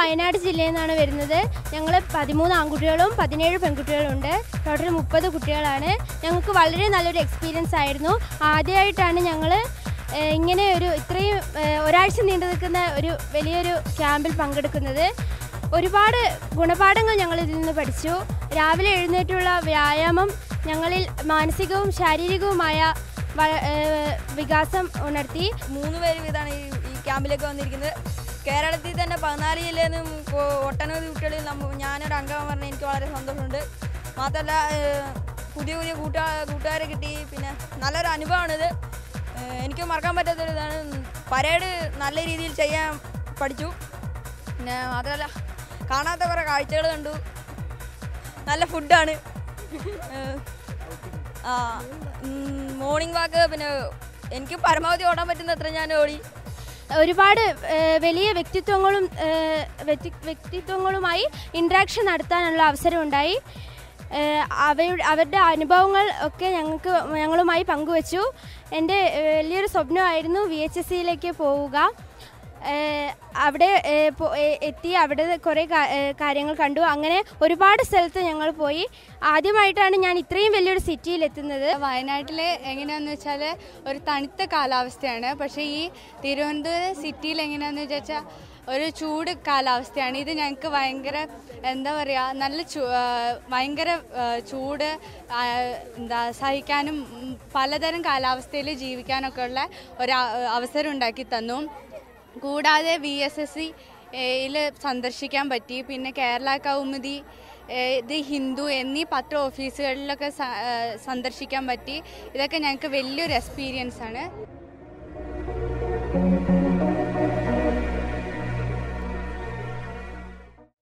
വയനാട് ജില്ലയിൽ നിന്നാണ് വരുന്നത് ഞങ്ങൾ പതിമൂന്ന് ആൺകുട്ടികളും പതിനേഴ് പെൺകുട്ടികളും ഉണ്ട് ടോട്ടൽ മുപ്പത് കുട്ടികളാണ് ഞങ്ങൾക്ക് വളരെ നല്ലൊരു എക്സ്പീരിയൻസ് ആയിരുന്നു ആദ്യമായിട്ടാണ് ഞങ്ങൾ ഇങ്ങനെ ഒരു ഇത്രയും ഏഹ്, ഒരാഴ്ച നീണ്ടു നിൽക്കുന്ന ഒരു വലിയൊരു ക്യാമ്പിൽ പങ്കെടുക്കുന്നത് ഒരുപാട് ഗുണപാഠങ്ങൾ ഞങ്ങൾ ഇതിൽ നിന്ന് പഠിച്ചു രാവിലെ എഴുന്നേറ്റുള്ള വ്യായാമം ഞങ്ങളിൽ മാനസികവും ശാരീരികവുമായ വ- ഏഹ്, വികാസം ഉണർത്തി മൂന്ന് പേര് വീതമാണ് ഈ ഈ ക്യാമ്പിലേക്ക് വന്നിരിക്കുന്നത് കേരളത്തിൽ തന്നെ പതിനാല് ജില്ലയിൽ നിന്നും കൊ- ഒട്ടനവധി കുട്ടികളിൽ നമ്മ ഞാനൊരു അംഗം പറഞ്ഞാൽ എനിക്ക് വളരെ സന്തോഷമുണ്ട് മാത്രമല്ല ഏഹ്, പുതിയ പുതിയ കൂട്ടുകാ കൂട്ടുകാരെ കിട്ടി പിന്നെ നല്ലൊരു അനുഭവമാണിത് ഏഹ്, എനിക്ക് മറക്കാൻ പറ്റാത്തൊരു ഇതാണ് പരേഡ് നല്ല രീതിയിൽ ചെയ്യാൻ പഠിച്ചു പിന്നെ മാത്രമല്ല കാണാത്ത കുറേ കാഴ്ചകൾ കണ്ടു നല്ല ഫുഡാണ് ഏഹ്, ആ മോർണിംഗ് വാക്ക് പിന്നെ എനിക്ക് പരമാവധി ഓടാൻ പറ്റുന്ന അത്ര ഞാൻ ഓടി ഒരുപാട് ഏഹ്, വലിയ വ്യക്തിത്വങ്ങളും ഏഹ്, വ്യക്തി വ്യക്തിത്വങ്ങളുമായി ഇൻട്രാക്ഷൻ നടത്താനുള്ള അവസരമുണ്ടായി ഏഹ്, അവയുടെ അവരുടെ അനുഭവങ്ങൾ ഒക്കെ ഞങ്ങൾക്ക് ഞങ്ങളുമായി പങ്കുവച്ചു എൻ്റെ ഏഹ്, വലിയൊരു സ്വപ്നമായിരുന്നു വി എച്ച് എസ് സിയിലേക്ക് പോവുക ഏഹ്, അവിടെ ഏഹ്, പോ- ഏഹ്, എത്തി അവിടെ കുറേ കാ- ഏഹ്, കാര്യങ്ങൾ കണ്ടു അങ്ങനെ ഒരുപാട് സ്ഥലത്ത് ഞങ്ങൾ പോയി ആദ്യമായിട്ടാണ് ഞാൻ ഇത്രയും വലിയൊരു സിറ്റിയിൽ എത്തുന്നത് വയനാട്ടിൽ എങ്ങനെയാന്ന് വെച്ചാൽ ഒരു തണുത്ത കാലാവസ്ഥയാണ് പക്ഷേ ഈ തിരുവനന്തപുരം സിറ്റിയിൽ എങ്ങനെയാന്ന് വെച്ചാൽ ഒരു ചൂട് കാലാവസ്ഥയാണ് ഇത് ഞങ്ങൾക്ക് ഭയങ്കര എന്താ പറയുക നല്ല ചൂ ആ, ഭയങ്കര ആ, ചൂട് ആ, എന്താ സഹിക്കാനും ഉം, പലതരം കാലാവസ്ഥയിൽ ജീവിക്കാനൊക്കെ ഉള്ള ഒരു ആ- അവസരം ഉണ്ടാക്കി തന്നു കൂടാതെ വി എസ് എസ് സിയിൽ സന്ദർശിക്കാൻ പറ്റി പിന്നെ കേരള കൗമുദി ഏഹ് ഇത് ഹിന്ദു എന്നീ പത്ര ഓഫീസുകളിലൊക്കെ സ- ഏഹ് സന്ദർശിക്കാൻ പറ്റി ഇതൊക്കെ ഞങ്ങൾക്ക് വലിയൊരു എക്സ്പീരിയൻസ് ആണ്